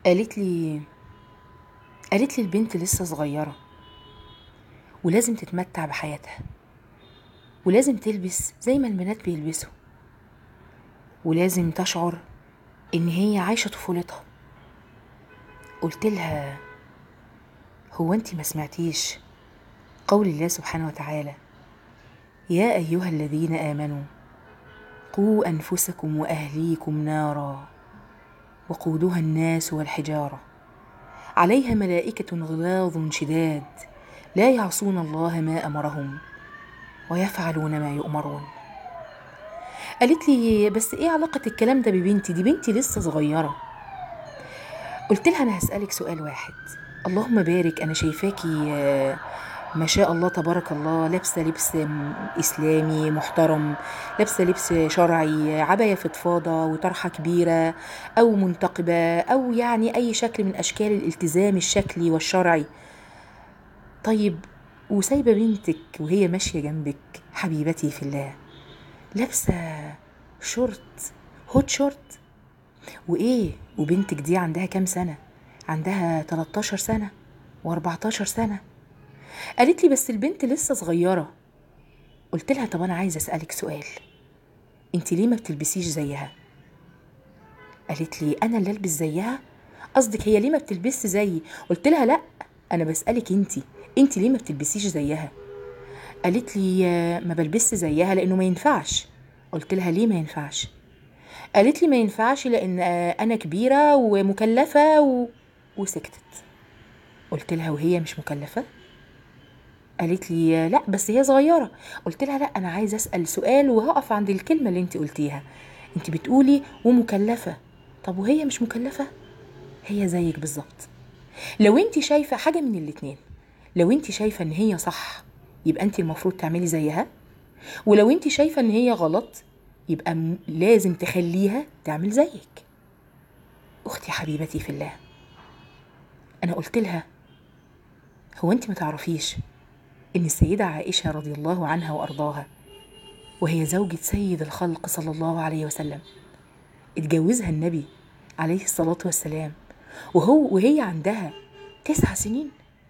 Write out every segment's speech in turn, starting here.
قالت لي قالت لي البنت لسه صغيرة ولازم تتمتع بحياتها ولازم تلبس زي ما البنات بيلبسوا ولازم تشعر ان هي عايشة طفولتها قلت لها هو انت ما سمعتيش قول الله سبحانه وتعالى يا ايها الذين امنوا قوا انفسكم واهليكم نارا وقودها الناس والحجاره عليها ملائكه غلاظ شداد لا يعصون الله ما امرهم ويفعلون ما يؤمرون قالت لي بس ايه علاقه الكلام ده ببنتي دي بنتي لسه صغيره قلت لها انا هسالك سؤال واحد اللهم بارك انا شايفاكي آه، ما شاء الله تبارك الله لابسه لبس م- اسلامي محترم لابسه لبس شرعي عبايه فضفاضه وطرحه كبيره او منتقبه او يعني اي شكل من اشكال الالتزام الشكلي والشرعي طيب وسايبه بنتك وهي ماشيه جنبك حبيبتي في الله لابسه شورت هوت شورت وايه وبنتك دي عندها كام سنه عندها 13 سنه و14 سنه قالت لي بس البنت لسه صغيره قلت لها طب انا عايزه اسالك سؤال انت ليه ما بتلبسيش زيها قالت لي انا اللي البس زيها قصدك هي ليه ما بتلبسش زيي قلت لها لا انا بسالك انت انت ليه ما بتلبسيش زيها قالت لي آه، ما بلبسش زيها لانه ما ينفعش قلت لها ليه ما ينفعش قالت لي ما ينفعش لان آه، انا كبيره ومكلفه و... وسكتت قلت لها وهي مش مكلفه قالت لي آه، لا بس هي صغيره قلت لها لا انا عايزه اسال سؤال وهقف عند الكلمه اللي انت قلتيها انت بتقولي ومكلفه طب وهي مش مكلفه هي زيك بالظبط لو انت شايفه حاجه من الاتنين لو انت شايفه ان هي صح يبقى انت المفروض تعملي زيها ولو انت شايفه ان هي غلط يبقى م- لازم تخليها تعمل زيك اختي حبيبتي في الله انا قلت لها هو انت ما تعرفيش ان السيده عائشه رضي الله عنها وارضاها وهي زوجة سيد الخلق صلى الله عليه وسلم اتجوزها النبي عليه الصلاة والسلام وهو وهي عندها تسع سنين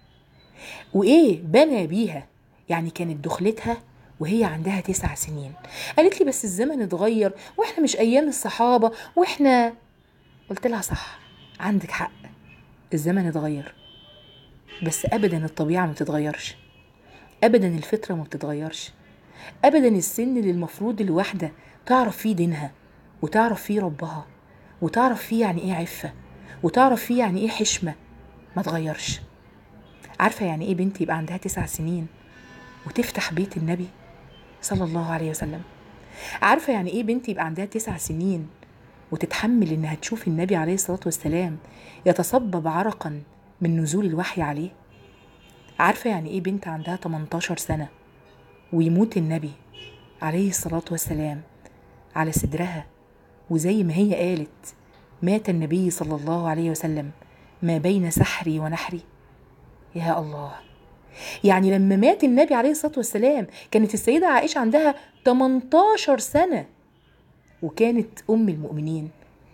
وإيه بنى بيها يعني كانت دخلتها وهي عندها تسع سنين قالت لي بس الزمن اتغير واحنا مش ايام الصحابة واحنا قلت لها صح عندك حق الزمن اتغير بس ابدا الطبيعة ما بتتغيرش ابدا الفطرة ما بتتغيرش ابدا السن اللي المفروض الواحده تعرف فيه دينها وتعرف فيه ربها وتعرف فيه يعني ايه عفه وتعرف فيه يعني ايه حشمه ما تغيرش عارفه يعني ايه بنت يبقى عندها تسع سنين وتفتح بيت النبي صلى الله عليه وسلم عارفه يعني ايه بنت يبقى عندها تسع سنين وتتحمل انها تشوف النبي عليه الصلاه والسلام يتصبب عرقا من نزول الوحي عليه عارفه يعني ايه بنت عندها 18 سنه ويموت النبي عليه الصلاة والسلام على صدرها وزي ما هي قالت مات النبي صلى الله عليه وسلم ما بين سحري ونحري يا الله يعني لما مات النبي عليه الصلاة والسلام كانت السيدة عائشة عندها 18 سنة وكانت أم المؤمنين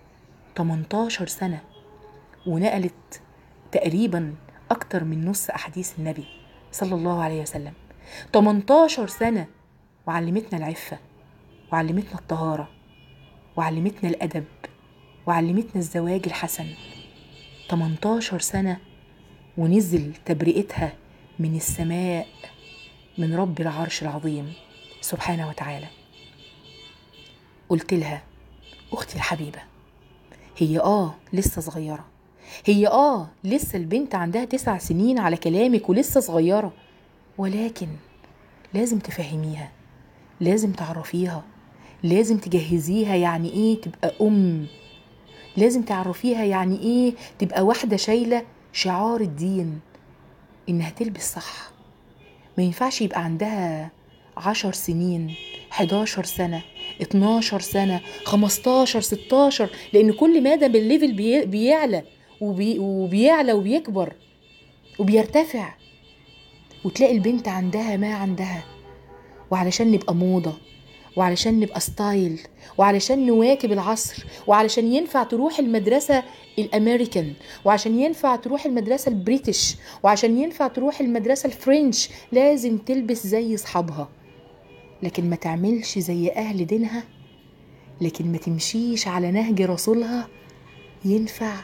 18 سنة ونقلت تقريبا أكتر من نص أحاديث النبي صلى الله عليه وسلم 18 سنة وعلمتنا العفة وعلمتنا الطهارة وعلمتنا الأدب وعلمتنا الزواج الحسن 18 سنة ونزل تبرئتها من السماء من رب العرش العظيم سبحانه وتعالى قلت لها أختي الحبيبة هي آه لسه صغيرة هي آه لسه البنت عندها تسع سنين على كلامك ولسه صغيرة ولكن لازم تفهميها لازم تعرفيها لازم تجهزيها يعني ايه تبقى ام لازم تعرفيها يعني ايه تبقى واحده شايله شعار الدين انها تلبس صح ما ينفعش يبقى عندها عشر سنين 11 سنة 12 سنة 15 16 لأن كل مادة بالليفل بي- بيعلى وبي وبيعلى وبيكبر وبيرتفع وتلاقي البنت عندها ما عندها وعلشان نبقى موضة وعلشان نبقى ستايل وعلشان نواكب العصر وعلشان ينفع تروح المدرسة الأمريكان وعشان ينفع تروح المدرسة البريتش وعشان ينفع تروح المدرسة الفرنش لازم تلبس زي أصحابها لكن ما تعملش زي أهل دينها لكن ما تمشيش على نهج رسولها ينفع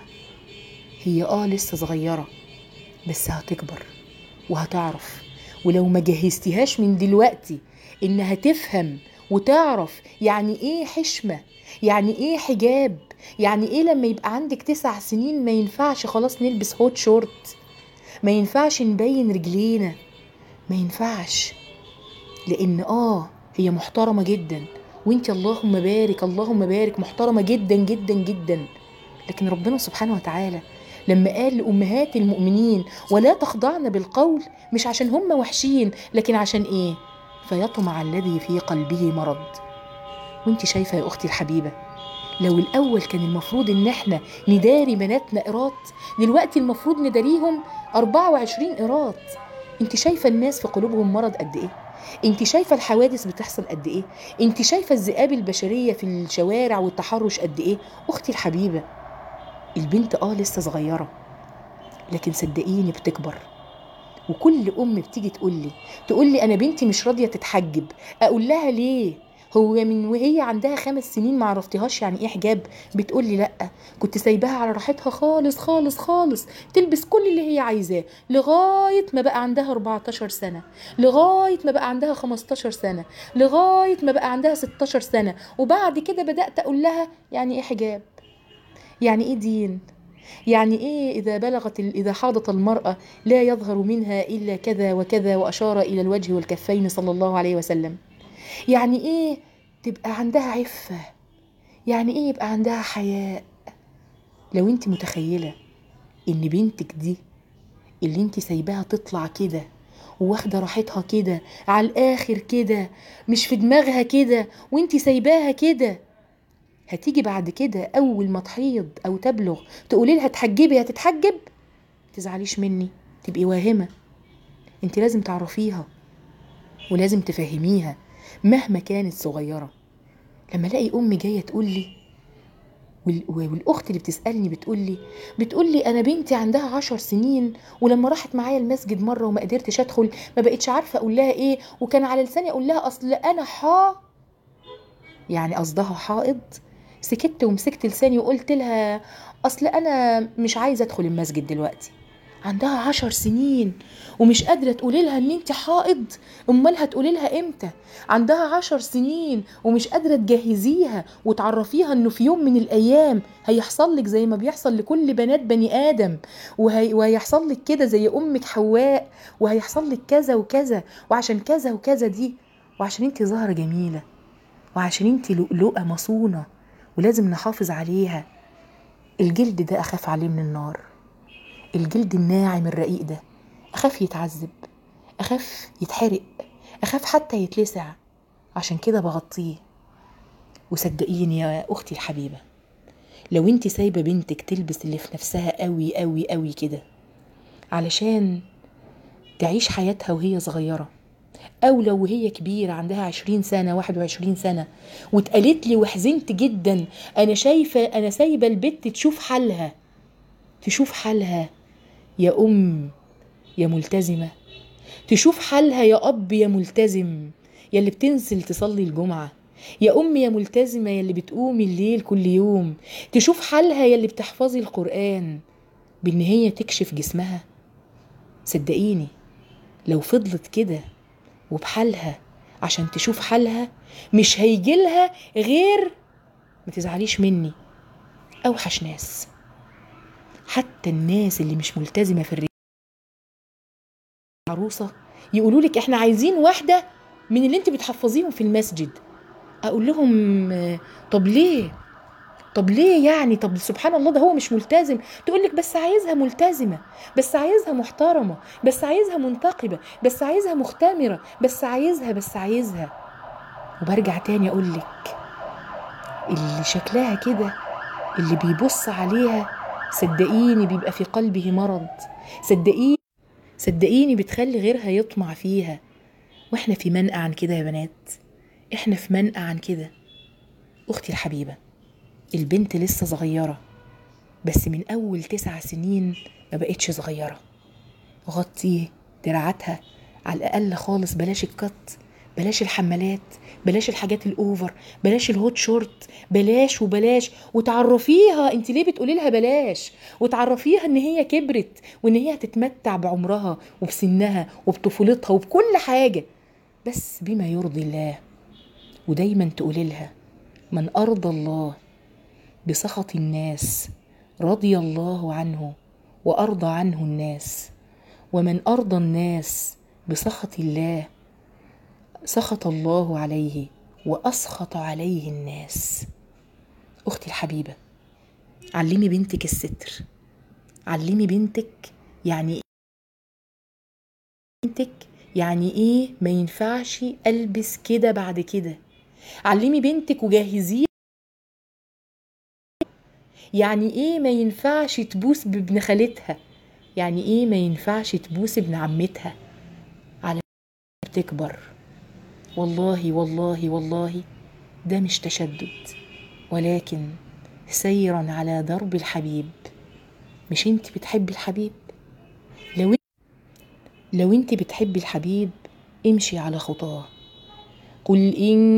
هي اه لسه صغيرة بس هتكبر وهتعرف ولو ما جهزتهاش من دلوقتي انها تفهم وتعرف يعني ايه حشمة يعني ايه حجاب يعني ايه لما يبقى عندك تسع سنين ما ينفعش خلاص نلبس هوت شورت ما ينفعش نبين رجلينا ما ينفعش لان اه هي محترمة جدا وانت اللهم بارك اللهم بارك محترمة جدا جدا جدا لكن ربنا سبحانه وتعالى لما قال لأمهات المؤمنين ولا تخضعن بالقول مش عشان هم وحشين لكن عشان ايه فيطمع الذي في قلبه مرض وانت شايفة يا أختي الحبيبة لو الأول كان المفروض إن احنا نداري بناتنا قراط دلوقتي المفروض نداريهم 24 قراط انت شايفة الناس في قلوبهم مرض قد ايه انت شايفة الحوادث بتحصل قد ايه انت شايفة الذئاب البشرية في الشوارع والتحرش قد ايه أختي الحبيبة البنت اه لسه صغيرة لكن صدقيني بتكبر وكل ام بتيجي تقول لي تقول لي انا بنتي مش راضيه تتحجب اقول لها ليه هو من وهي عندها خمس سنين ما عرفتهاش يعني ايه حجاب بتقول لي لا كنت سايباها على راحتها خالص خالص خالص تلبس كل اللي هي عايزاه لغايه ما بقى عندها 14 سنه لغايه ما بقى عندها 15 سنه لغايه ما بقى عندها 16 سنه وبعد كده بدات اقول لها يعني ايه حجاب يعني ايه دين يعني ايه اذا بلغت اذا حاضت المراه لا يظهر منها الا كذا وكذا واشار الى الوجه والكفين صلى الله عليه وسلم يعني ايه تبقى عندها عفه يعني ايه يبقى عندها حياء لو انت متخيله ان بنتك دي اللي انت سايباها تطلع كده واخده راحتها كده على الاخر كده مش في دماغها كده وانت سايباها كده هتيجي بعد كده اول ما تحيض او تبلغ تقولي لها تحجبي هتتحجب تزعليش مني تبقي واهمه انت لازم تعرفيها ولازم تفهميها مهما كانت صغيره لما الاقي ام جايه تقول لي والاخت اللي بتسالني بتقول لي بتقول لي انا بنتي عندها عشر سنين ولما راحت معايا المسجد مره وما قدرتش ادخل ما بقتش عارفه اقول لها ايه وكان على لساني اقول لها اصل انا حا يعني قصدها حائض سكت ومسكت لساني وقلت لها اصل انا مش عايزه ادخل المسجد دلوقتي عندها عشر سنين ومش قادرة تقولي لها ان انت حائض امال هتقولي لها امتى عندها عشر سنين ومش قادرة تجهزيها وتعرفيها انه في يوم من الايام هيحصل لك زي ما بيحصل لكل بنات بني ادم وهي... وهيحصل لك كده زي امك حواء وهيحصل لك كذا وكذا وعشان كذا وكذا دي وعشان انت زهرة جميلة وعشان انت لؤلؤة مصونة ولازم نحافظ عليها الجلد ده اخاف عليه من النار الجلد الناعم الرقيق ده اخاف يتعذب اخاف يتحرق اخاف حتى يتلسع عشان كده بغطيه وصدقيني يا اختي الحبيبه لو انت سايبه بنتك تلبس اللي في نفسها قوي قوي قوي كده علشان تعيش حياتها وهي صغيره أو لو هي كبيرة عندها عشرين سنة واحد وعشرين سنة واتقالت لي وحزنت جدا أنا شايفة أنا سايبة البت تشوف حالها تشوف حالها يا أم يا ملتزمة تشوف حالها يا أب يا ملتزم يا اللي بتنزل تصلي الجمعة يا أم يا ملتزمة يا اللي بتقومي الليل كل يوم تشوف حالها يا اللي بتحفظي القرآن بإن هي تكشف جسمها صدقيني لو فضلت كده وبحالها عشان تشوف حالها مش هيجيلها غير ما تزعليش مني اوحش ناس حتى الناس اللي مش ملتزمه في الرجال عروسه يقولوا لك احنا عايزين واحده من اللي انت بتحفظيهم في المسجد اقول لهم طب ليه طب ليه يعني طب سبحان الله ده هو مش ملتزم تقول لك بس عايزها ملتزمه بس عايزها محترمه بس عايزها منتقبه بس عايزها مختمره بس عايزها بس عايزها وبرجع تاني اقول لك اللي شكلها كده اللي بيبص عليها صدقيني بيبقى في قلبه مرض صدقيني صدقيني بتخلي غيرها يطمع فيها واحنا في منأى عن كده يا بنات احنا في منأى عن كده اختي الحبيبه البنت لسه صغيره بس من اول تسع سنين ما بقتش صغيره غطي دراعاتها على الاقل خالص بلاش الكت بلاش الحمالات بلاش الحاجات الاوفر بلاش الهوت شورت بلاش وبلاش وتعرفيها انت ليه بتقولي لها بلاش وتعرفيها ان هي كبرت وان هي هتتمتع بعمرها وبسنها وبطفولتها وبكل حاجه بس بما يرضي الله ودايما تقولي لها من ارضى الله بسخط الناس رضي الله عنه وارضى عنه الناس ومن ارضى الناس بسخط الله سخط الله عليه واسخط عليه الناس اختي الحبيبه علمي بنتك الستر علمي بنتك يعني ايه بنتك يعني ايه ما ينفعش البس كده بعد كده علمي بنتك وجهزيه يعني ايه ما ينفعش تبوس بابن خالتها يعني ايه ما ينفعش تبوس ابن عمتها على بتكبر والله والله والله ده مش تشدد ولكن سيرا على درب الحبيب مش انت بتحبي الحبيب لو لو انت بتحبي الحبيب امشي على خطاه قل ان